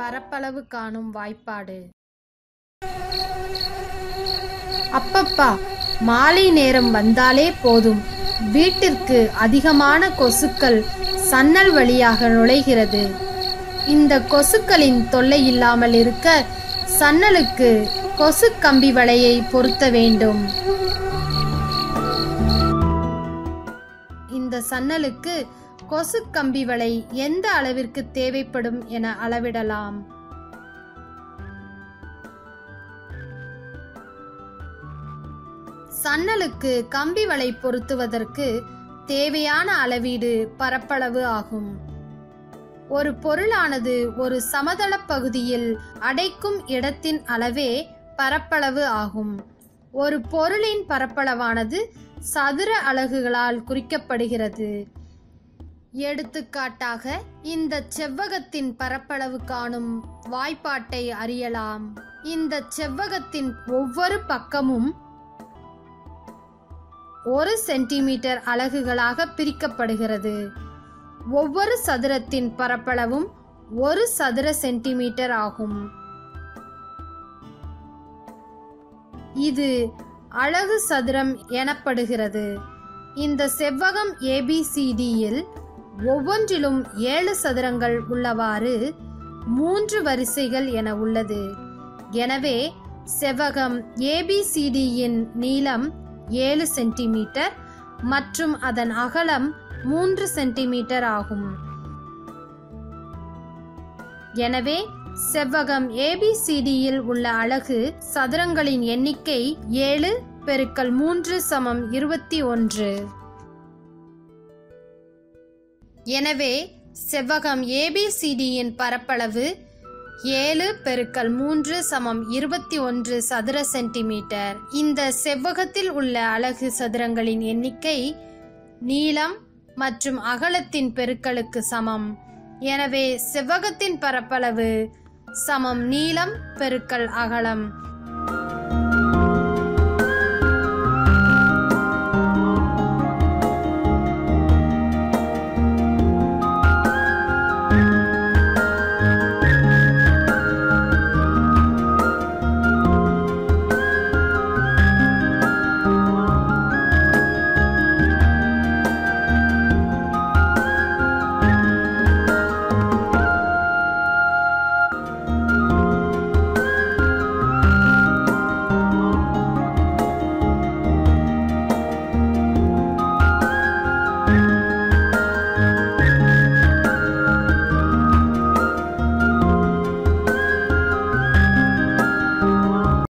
பரப்பளவு காணும் வாய்ப்பாடு அப்பப்பா மாலை நேரம் வந்தாலே போதும் வீட்டிற்கு அதிகமான கொசுக்கள் சன்னல் வழியாக நுழைகிறது இந்த கொசுக்களின் தொல்லை இல்லாமல் இருக்க சன்னலுக்கு கொசு கம்பி வலையை பொருத்த வேண்டும் இந்த சன்னலுக்கு கொசு கம்பி வலை எந்த அளவிற்கு தேவைப்படும் என அளவிடலாம் சன்னலுக்கு கம்பி வலை பொருத்துவதற்கு தேவையான அளவீடு பரப்பளவு ஆகும் ஒரு பொருளானது ஒரு சமதள பகுதியில் அடைக்கும் இடத்தின் அளவே பரப்பளவு ஆகும் ஒரு பொருளின் பரப்பளவானது சதுர அலகுகளால் குறிக்கப்படுகிறது எடுத்துக்காட்டாக இந்த செவ்வகத்தின் பரப்பளவு காணும் வாய்ப்பாட்டை அறியலாம் இந்த செவ்வகத்தின் ஒவ்வொரு பக்கமும் ஒரு சென்டிமீட்டர் அலகுகளாக பிரிக்கப்படுகிறது ஒவ்வொரு சதுரத்தின் பரப்பளவும் ஒரு சதுர சென்டிமீட்டர் ஆகும் இது அழகு சதுரம் எனப்படுகிறது இந்த செவ்வகம் ஏபிசிடியில் ஒவ்வொன்றிலும் ஏழு சதுரங்கள் உள்ளவாறு மூன்று வரிசைகள் என உள்ளது எனவே செவ்வகம் ஏபிசிடியின் நீளம் ஏழு சென்டிமீட்டர் மற்றும் அதன் அகலம் மூன்று சென்டிமீட்டர் ஆகும் எனவே செவ்வகம் ஏபிசிடியில் உள்ள அலகு சதுரங்களின் எண்ணிக்கை ஏழு பெருக்கல் மூன்று சமம் இருபத்தி ஒன்று எனவே செவ்வகம் ஏபிசிடியின் பரப்பளவு ஏழு பெருக்கல் மூன்று சமம் இருபத்தி ஒன்று சதுர சென்டிமீட்டர் இந்த செவ்வகத்தில் உள்ள அலகு சதுரங்களின் எண்ணிக்கை நீளம் மற்றும் அகலத்தின் பெருக்கலுக்கு சமம் எனவே செவ்வகத்தின் பரப்பளவு சமம் நீளம் பெருக்கல் அகலம்